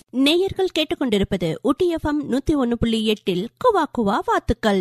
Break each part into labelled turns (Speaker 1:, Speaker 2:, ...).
Speaker 1: நேயர்கள் கேட்டுக்கொண்டிருப்பது ஊட்டி எஃப்எம் நூத்தி ஒன்னு புள்ளி எட்டில் குவா குவா வாத்துக்கள்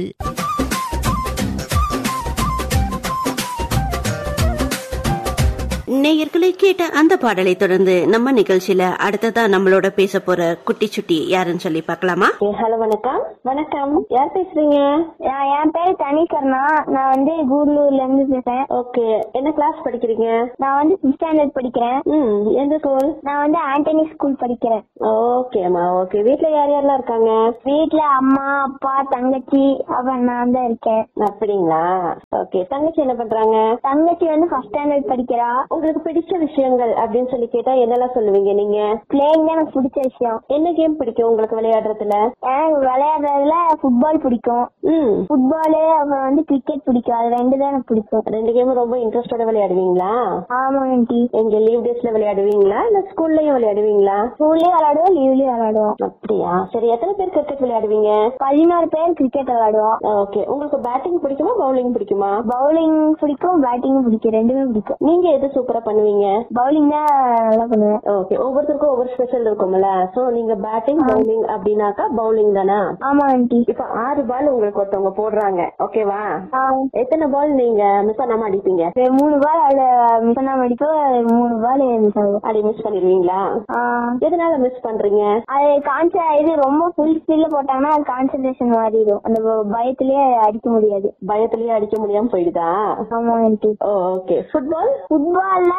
Speaker 1: நேயர்களை கேட்ட அந்த பாடலை தொடர்ந்து நம்ம நிகழ்ச்சியில அடுத்ததா நம்மளோட பேச போற குட்டி சுட்டி யாருன்னு சொல்லி பார்க்கலாமா
Speaker 2: ஹலோ வணக்கம் வணக்கம் யார் பேசுறீங்க
Speaker 3: என் பேரு தனிகர்ணா நான் வந்து கூடலூர்ல இருந்து பேசுறேன்
Speaker 2: ஓகே என்ன கிளாஸ் படிக்கிறீங்க
Speaker 3: நான் வந்து ஃபிஃப்த் ஸ்டாண்டர்ட் படிக்கிறேன்
Speaker 2: ம் எந்த ஸ்கூல்
Speaker 3: நான் வந்து ஆண்டனி ஸ்கூல் படிக்கிறேன்
Speaker 2: ஓகேம்மா ஓகே வீட்ல யார் யாரெல்லாம் இருக்காங்க
Speaker 3: வீட்ல அம்மா அப்பா தங்கச்சி அப்புறம் நான் தான் இருக்கேன்
Speaker 2: அப்படிங்களா ஓகே தங்கச்சி என்ன பண்றாங்க
Speaker 3: தங்கச்சி வந்து ஃபர்ஸ்ட் ஸ்டாண்டர்ட் படிக்கிறா
Speaker 2: உங்களுக்கு பிடிச்ச விஷயங்கள் அப்படின்னு சொல்லி கேட்டா என்னெல்லாம் சொல்லுவீங்க நீங்க
Speaker 3: பிளேயிங் தான் எனக்கு பிடிச்ச விஷயம்
Speaker 2: என்ன கேம் பிடிக்கும் உங்களுக்கு விளையாடுறதுல
Speaker 3: எனக்கு விளையாடுறதுல ஃபுட்பால் பிடிக்கும்
Speaker 2: ம்
Speaker 3: ஃபுட்பாலு அப்புறம் வந்து கிரிக்கெட் பிடிக்கும் அது ரெண்டு தான் எனக்கு பிடிக்கும்
Speaker 2: ரெண்டு கேமும் ரொம்ப இன்ட்ரெஸ்டோட விளையாடுவீங்களா
Speaker 3: ஆமா ஆண்டி
Speaker 2: எங்க லீவ் டேஸ்ல விளையாடுவீங்களா இல்ல ஸ்கூல்லயும் விளையாடுவீங்களா
Speaker 3: ஸ்கூல்லயும் விளையாடுவோம் லீவ்லயும் விளையாடுவோம்
Speaker 2: அப்படியா சரி எத்தனை பேர் கிரிக்கெட் விளையாடுவீங்க
Speaker 3: பதினோரு பேர் கிரிக்கெட் விளையாடுவோம்
Speaker 2: ஓகே உங்களுக்கு பேட்டிங் பிடிக்குமா பவுலிங் பிடிக்குமா
Speaker 3: பவுலிங் பிடிக்கும் பேட்டிங்கும் பிடிக்கும் ரெண்டுமே பிடிக்கும்
Speaker 2: நீங்க எது சூப்பரா பண்ணுவீங்க
Speaker 3: பவுலிங் தான் நல்லா பண்ணுவேன்
Speaker 2: ஓகே ஒவ்வொருத்தருக்கும் ஒவ்வொரு ஸ்பெஷல் இருக்கும்ல சோ நீங்க பேட்டிங் பவுலிங் அப்படின்னாக்கா பவுலிங் தானா
Speaker 3: ஆமா ஆண்டி
Speaker 2: இப்ப ஆறு பால் உங்களுக்கு ஒருத்தவங்க போடுறாங்க ஓகேவா எத்தனை பால் நீங்க மிஸ் பண்ணாம அடிப்பீங்க
Speaker 3: மூணு பால் அதுல மிஸ் பண்ணாம அடிப்போம் மூணு பால் மிஸ் ஆகும்
Speaker 2: அடி மிஸ் பண்ணிடுவீங்களா
Speaker 3: ஆ,
Speaker 2: எதனால மிஸ் பண்றீங்க
Speaker 3: அது கான்ச இது ரொம்ப ஃபுல் ஸ்பீட்ல போட்டாங்கன்னா அது கான்சென்ட்ரேஷன் மாறிடும் அந்த ப- பயத்திலேயே அடிக்க முடியாது
Speaker 2: பயத்திலேயே அடிக்க முடியாம போயிடுதா
Speaker 3: ஆமா ஆண்டி
Speaker 2: ஓகே ஃபுட்பால்
Speaker 3: ஃபுட்பால்ல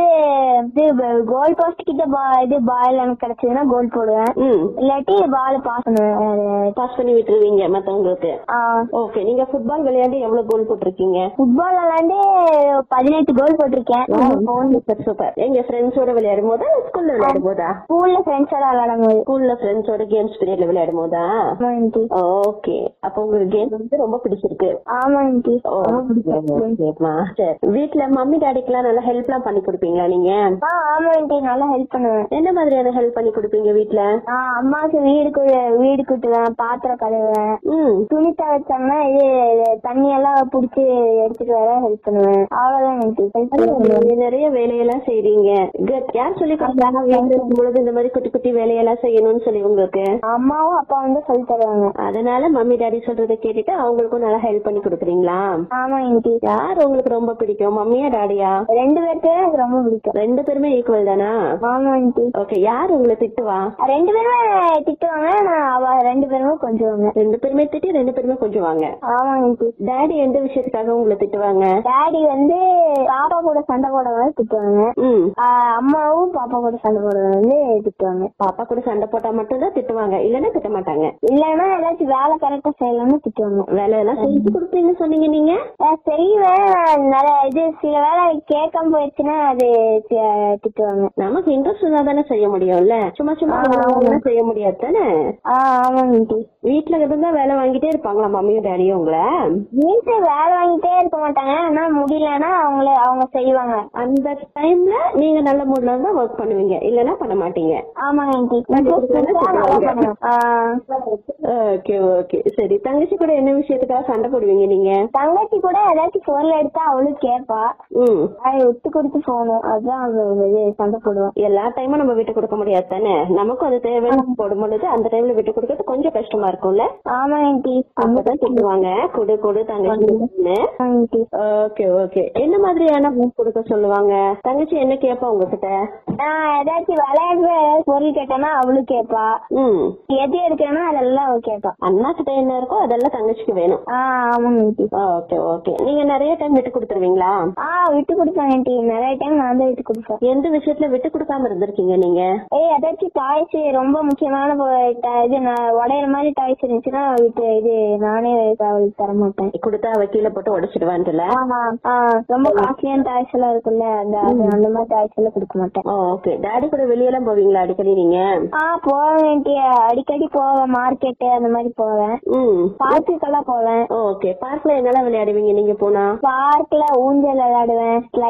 Speaker 3: இது இது கோல் போஸ்ட் கிட்ட ball- இது பால் எனக்கு கிடைச்சதுன்னா கோல் போடுவேன்
Speaker 2: ம்
Speaker 3: இல்லாட்டி பால் பாஸ் பண்ணுவேன்
Speaker 2: பாஸ் பண்ணி விட்டுருவீங்க மத்தவங்களுக்கு
Speaker 3: ஆ
Speaker 2: ஓகே நீங்க ஃபுட்பால் விளையாண்டு எவ்வளவு கோல் போட்டிருக்கீங்க
Speaker 3: ஃபுட்பால் விளாண்டு பதினெட்டு கோல் போட்டிருக்கேன்
Speaker 2: சூப்பர் சூப்பர் எங்க ஃப்ரெண்ட்ஸோட விளையாடும் போதா ஸ்கூல்ல விளையாடும் போதா
Speaker 3: ஸ்கூல்ல ஃப்ரெண்ட்ஸோட விளையாடும் போது
Speaker 2: ஸ்கூல்ல ஃப்ரெண்ட்ஸோட கேம்ஸ் பீரியட்ல விளையாடும் போதா
Speaker 3: ஆமா ஆண்டி
Speaker 2: ஓகே அப்ப உங்களுக்கு கேம் வந்து ரொம்ப பிடிச்சிருக்கு
Speaker 3: ஆமா ஆண்டி
Speaker 2: ஓ, சரிம்மா. சரி. வீட்ல மம்மி டாடிக்கெல்லாம் நல்லா ஹெல்ப் எல்லாம் பண்ணி கொடுப்பீங்களா நீங்க
Speaker 3: ஆ ஆமா ஆண்டி நல்லா ஹெல்ப் பண்ணுவேன்
Speaker 2: என்ன மாதிரியான ஹெல்ப் பண்ணி கொடுப்பீங்க வீட்ல
Speaker 3: நான் அம்மாவுக்கு வீடு கு- வீடு கூட்டுவேன் பாத்திரம் கழுவுவேன்
Speaker 2: ம்
Speaker 3: துணி துவைச்சாங்கன்னா இது இது தண்ணி எல்லாம் புடிச்சு எடுத்துட்டு வர ஹெல்ப் பண்ணுவேன் அவ்வளவுதான் ஆண்டி ஹெல்ப் பண்ணுவேன்
Speaker 2: நீங்க நிறைய வேலையெல்லாம் செய்றீங்க Good. யார் சொல்லி கொடுத்தாங்க வீட்டுல இருக்கும்பொழுது இந்த மாதிரி குட்டி குட்டி வேலையெல்லாம் செய்யணும்னு சொல்லி உங்களுக்கு
Speaker 3: அம்மாவும் அப்பா வந்து சொல்லி தருவாங்க
Speaker 2: அதனால மம்மி டாடி சொல்றதை கேட்டுட்டு அவங்களுக்கும் நல்லா ஹெல்ப் பண்ணி கொடுக்குறீங்களா
Speaker 3: ஆமா ஆண்டி
Speaker 2: யார் உங்களுக்கு ரொம்ப பிடிக்கும் மம்மியா டாடியா
Speaker 3: ரெண்டு பேர்த்தையும் எனக்கு ரொம்ப பிடிக்கும்
Speaker 2: ரெண்டு பேருமே ஈக்குவல் தானா
Speaker 3: ஆமா ஆண்டி
Speaker 2: ஓகே யார் உங்களை திட்டுவா
Speaker 3: ரெண்டு பேருமே திட்டுவாங்க நான் அவ ரெண்டு பேருமே கொஞ்சுவாங்க
Speaker 2: ரெண்டு பேருமே திட்டி ரெண்டு பேருமே கொஞ்சம் வாங்க
Speaker 3: ஆமா ஆண்டி
Speaker 2: டாடி எந்த விஷயத்துக்காக உங்களை திட்டுவாங்க
Speaker 3: டாடி வந்து பாப்பா கூட சண்டை போட வந்து திட்டுவாங்க
Speaker 2: ம்
Speaker 3: ஆ, அம்மாவும் பாப்பா கூட சண்டை போட வந்து திட்டுவாங்க
Speaker 2: பாப்பா கூட சண்டை போட்டா மட்டும்தான் திட்டுவாங்க இல்லன்னா திட்ட மாட்டாங்க
Speaker 3: இல்லைன்னா ஏதாச்சும் வேலை கரெக்டா செய்யலாம்னு திட்டுவாங்க
Speaker 2: வேலை எல்லாம் செஞ்சு கொடுப்பீங்கன்னு சொன்னீங்க நீங்க
Speaker 3: நான் செய்வேன் நிறைய இது சில வேலை கேட்காம போயிடுச்சுன்னா அது தி- திட்டுவாங்க
Speaker 2: நமக்கு இன்ட்ரெஸ்ட் இருந்தா தானே செய்ய முடியும்ல சும்மா சும்மா வேலை செய்ய முடியாது தானே
Speaker 3: ஆ ஆமா ஆண்டி
Speaker 2: வீட்டுல இருந்தா வேலை வாங்கிட்டே இருப்பாங்களா மம்மியும் டாடியும் உங்களை
Speaker 3: வீட்டுல வேலை வாங்கிட்டே இருக்க மாட்டாங்க ஆனா முடியலன்னா அவங்கள அவங்க செய்வாங்க
Speaker 2: அந்த டைம்ல நீங்க நல்ல மூட்ல இருந்தா ஒர்க் பண்ணுவீங்க இல்லன்னா பண்ண மாட்டீங்க
Speaker 3: ஆமா ஆண்டி
Speaker 2: ஓகே ஓகே சரி தங்கச்சி கூட என்ன விஷயத்துக்காக சண்டை போடுவீங்க நீங்க
Speaker 3: தங்கச்சி கூட ஏதாச்சும் பொருள் எடுத்தா அவளும் கேட்பா
Speaker 2: ம்
Speaker 3: அதை விட்டு கொடுத்து போகணும் அதுதான் அவ இது சண்டை போடுவோம்
Speaker 2: எல்லா டைமும் நம்ம விட்டு கொடுக்க முடியாது தானே நமக்கும் அது தேவைன்னு போடும் பொழுது அந்த டைம்ல விட்டு கொடுக்கறது கொஞ்சம் கஷ்டமா இருக்கும்ல
Speaker 3: ஆமா ஆண்டி
Speaker 2: அப்பதான் சொல்லுவாங்க கொடு கொடு தங்கச்சி
Speaker 3: ஆண்டி
Speaker 2: ஓகே ஓகே என்ன மாதிரியான மூவ் கொடுக்க சொல்லுவாங்க தங்கச்சி என்ன கேப்பா உங்ககிட்ட
Speaker 3: நான் ஏதாச்சும் விளையாடுற ஏதாச்சும் பொருள் கேட்டேன்னா அவளும் கேட்பா
Speaker 2: ம்
Speaker 3: எது எடுக்கணும்னா அதெல்லாம் அவ கேட்பா
Speaker 2: அண்ணா கிட்ட என்ன இருக்கோ அதெல்லாம் தங்கச்சிக்கு வேணும்
Speaker 3: ஆ ஆமா ஆண்டி
Speaker 2: ஓகே ஓகே நீங்க நிறைய டைம் விட்டு கொடுத்துருவீங்களா
Speaker 3: ஆ விட்டு கொடுப்பேன் ஆண்டி நிறைய டைம் நான் தான் விட்டு கொடுப்பேன்
Speaker 2: எந்த விஷயத்துல விட்டு கொடுக்காம இருந்திருக்கீங்க நீங்க
Speaker 3: ஏய் ஏதாச்சும் டாய்ஸ் ரொம்ப முக்கியமான பொ- ட- இது நான் உடையிற மாதிரி டாய்ஸ் இருந்துச்சுன்னா விட்டு இது நானே அவளுக்கு தர மாட்டேன்
Speaker 2: கொடுத்தா அவ கீழே போட்டு உடைச்சிடுவான்ட்டுல
Speaker 3: ஆமா ஆ ரொம்ப காஸ்ட்லியான டாய்ஸ் எல்லாம் இருக்குல்ல அந்த அது- அந்த மாதிரி டாய்ஸ் எல்லாம் கொடுக்க மாட்டேன்
Speaker 2: ஓகே டாடி கூட வெளியெல்லாம் போவீங்களா அடிக்கடி நீங்க
Speaker 3: ஆ போக வேண்டிய அடிக்கடி போவேன் மார்க்கெட்டு அந்த மாதிரி போவேன்
Speaker 2: ம்
Speaker 3: பார்க்குக்கெல்லாம் போவேன்
Speaker 2: ஓகே பார்க்ல என்னெல்லாம் விளையாடுவீங்க நீங்க போனா
Speaker 3: பார்க்ல ஊஞ்சல் விளையாடுவேன் ஸ்லைடர் விளையாடுவேன்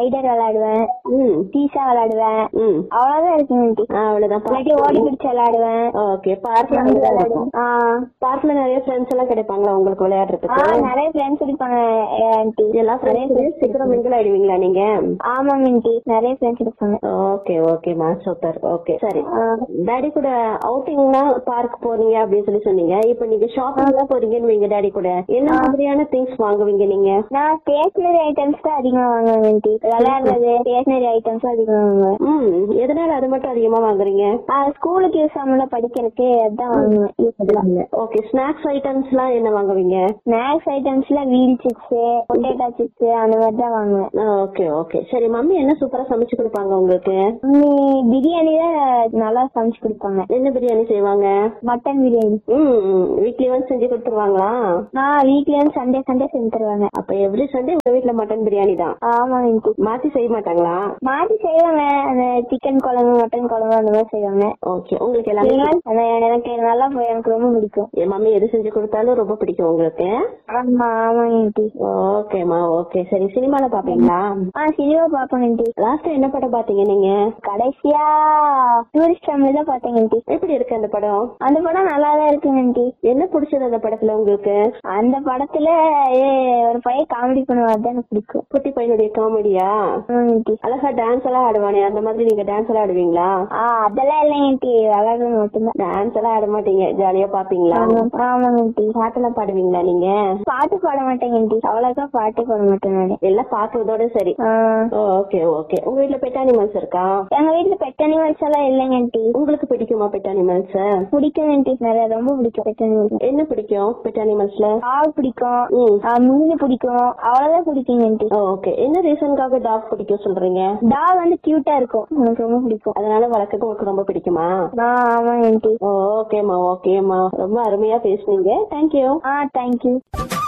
Speaker 3: விளையாடுவேன்
Speaker 2: ம்
Speaker 3: பீஸா விளையாடுவேன்
Speaker 2: ம்
Speaker 3: அவ்வளவுதான் இருக்குங்க ஆண்டி
Speaker 2: ஆ, அவ்வளவுதான்
Speaker 3: இல்லாட்டி ஓடி பிடிச்சு விளையாடுவேன்
Speaker 2: ஓகே பார்க்ல
Speaker 3: விளையாடுவேன் ஆ
Speaker 2: பார்க்ல நிறைய ஃப்ரெண்ட்ஸ் எல்லாம் கிடைப்பாங்களா உங்களுக்கு
Speaker 3: ஆ,
Speaker 2: விளையாடுறதுக்கு
Speaker 3: நிறைய ஃப்ரெண்ட்ஸ் இருப்பாங்க ஆண்டி
Speaker 2: எல்லா ஃப்ரெண்ட்ஸ் சீக்கிரம் மிங்கிள் ஆயிடுவீங்களா நீங்க
Speaker 3: ஆமாங்க ஆண்டி நிறைய ஃப்ரெண்ட்ஸ் இருப்பாங்க
Speaker 2: ஓகே ஓகேமா சூப்பர் ஓகே சரி
Speaker 3: ஆ,
Speaker 2: டாடி கூட அவுட்டிங்னா பார்க் போறீங்க அப்படின்னு சொல்லி சொன்னீங்க இப்போ நீங்க ஷாப்பிங் எல்லாம் போறீங்கன்னு வைங்க டாடி கூட என்ன மாதிரியான திங்ஸ் வாங்குவீங்க நீங்க
Speaker 3: நான் ஸ்டேஷனரி ஐட்டம்ஸ் தான் அதிகமா வாங்குவேன் ஆண்டி விளையாடுறது ஸ்டேஷனரி ஐட்டம்ஸ் அதிகமா வாங்குவேன்
Speaker 2: ம் எதனால அது மட்டும் அதிகமா வாங்குறீங்க
Speaker 3: ஆ, ஸ்கூலுக்கு யூஸ் ஆகல படிக்கிறதுக்கு அதான் வாங்குவேன் யூஸ்
Speaker 2: ஓகே ஸ்நாக்ஸ் ஐட்டம்ஸ் எல்லாம் என்ன வாங்குவீங்க
Speaker 3: ஸ்நாக்ஸ் ஐட்டம்ஸ்ல வீல் சிப்ஸ் பொட்டேட்டோ சிப்ஸ் அந்த மாதிரி தான் வாங்குவேன்
Speaker 2: ஓகே ஓகே சரி மம்மி என்ன சூப்பரா சமைச்சு கொடுப்பாங்க உங்களுக்கு
Speaker 3: மம்மி பிரியாணி தான் நல்லா சமைச்சு கொடுப்பாங்க
Speaker 2: என்ன பிரியாணி செய்வாங்க
Speaker 3: மட்டன் பிரியாணி
Speaker 2: ம் வீக்லி ஒன்ஸ் செஞ்சு கொடுத்துருவாங்களா
Speaker 3: நான் வீக்லி வந்து சண்டே சண்டே செஞ்சு தருவாங்க
Speaker 2: அப்ப எவ்ரி சண்டே உங்க வீட்ல மட்டன் பிரியாணி தான்
Speaker 3: ஆமா ஆண்டி
Speaker 2: மாத்தி செய்ய மாட்டாங்களா
Speaker 3: மாத்தி செய்வாங்க அந்த சிக்கன் குழம்பு மட்டன் குழம்பு அந்த மாதிரி செய்வாங்க
Speaker 2: ஓகே உங்களுக்கு எல்லாமே
Speaker 3: அது எனக்கு நல்லா போ- எனக்கு ரொம்ப பிடிக்கும்
Speaker 2: என் மம்மி எது செஞ்சு கொடுத்தாலும் ரொம்ப பிடிக்கும் உங்களுக்கு
Speaker 3: ஆமா ஆமா ஆண்டி
Speaker 2: ஓகேமா ஓகே சரி சினிமால பாப்பீங்களா
Speaker 3: ஆ சினிமா பாப்பேன் ஆண்டி
Speaker 2: லாஸ்ட் என்ன படம் பாத்தீங்க நீங்க
Speaker 3: கடைசியா டூரிஸ்ட் ஃபேமிலி தான் பார்த்தேன் ஆண்டி
Speaker 2: எப்படி இருக்கு அந்த படம்
Speaker 3: அந்த படம் நல்லா தான் இருக்குங்க ஆண்டி
Speaker 2: என்ன பிடிச்சது அந்த படத்துல உங்களுக்கு
Speaker 3: அந்த படத்துல ஏ, ஒரு பையன் காமெடி பண்ணுவார் தான் எனக்கு பிடிக்கும்
Speaker 2: குட்டி பையனுடைய காமெடியா
Speaker 3: ஆமா ஆண்டி
Speaker 2: அழகா டான்ஸ் எல்லாம் ஆடுவானே அந்த மாதிரி நீங்க டான்ஸ் எல்லாம் ஆடுவீங்களா
Speaker 3: ஆ அதெல்லாம் இல்லைங்க ஆண்டி விளையாடுறது மட்டும்தான்
Speaker 2: டான்ஸ் எல்லாம் ஆட மாட்டீங்க ஜாலியா பாப்பீங்களா
Speaker 3: ஆமா ஆமாங்க ஆண்டி
Speaker 2: பாட்டெல்லாம் பாடுவீங்களா நீங்க
Speaker 3: பாட்டு பாட மாட்டேங்க ஆண்டி அவ்வளோக்கா பாட்டு பாட மாட்டேன் நானு
Speaker 2: எல்லாம் பாக்குறதோட சரி
Speaker 3: ஆ,
Speaker 2: ஓகே ஓகே உங்க வீட்ல பெட் அனிமல்ஸ் இருக்கா
Speaker 3: எங்க வீட்டுல பெட் அனிமல்ஸ் எல்லாம் இல்லைங்க ஆண்டி
Speaker 2: உங்களுக்கு பிடிக்குமா பெட் அனிமல்ஸ்
Speaker 3: பிடிக்கும் ஆண்டி நிறைய ரொம்ப பிடிக்கும் பெட் அனிமல்ஸ்
Speaker 2: என்ன பிடிக்கும் பெட் அனிமல்ஸ்ல
Speaker 3: டாக் பிடிக்கும்
Speaker 2: ம்
Speaker 3: ஆ, மீன் பிடிக்கும் அவ்வளவுதான் பிடிக்குங்க ஆண்டி
Speaker 2: ஓகே என்ன ரீசனுக்காக டாக் பிடிக்கும் சொல்றீங்க
Speaker 3: டாக் வந்து கியூட்டா இருக்கும் எனக்கு ரொம்ப பிடிக்கும்
Speaker 2: அதனால வளர்க்க உங்களுக்கு ரொம்ப பிடிக்குமா
Speaker 3: ஆ ஆமா ஆண்டி
Speaker 2: ஓகேம்மா ஓகேம்மா ரொம்ப அருமையா பேசுனீங்க தேங்க்யூ
Speaker 3: ஆ தேங்க்யூ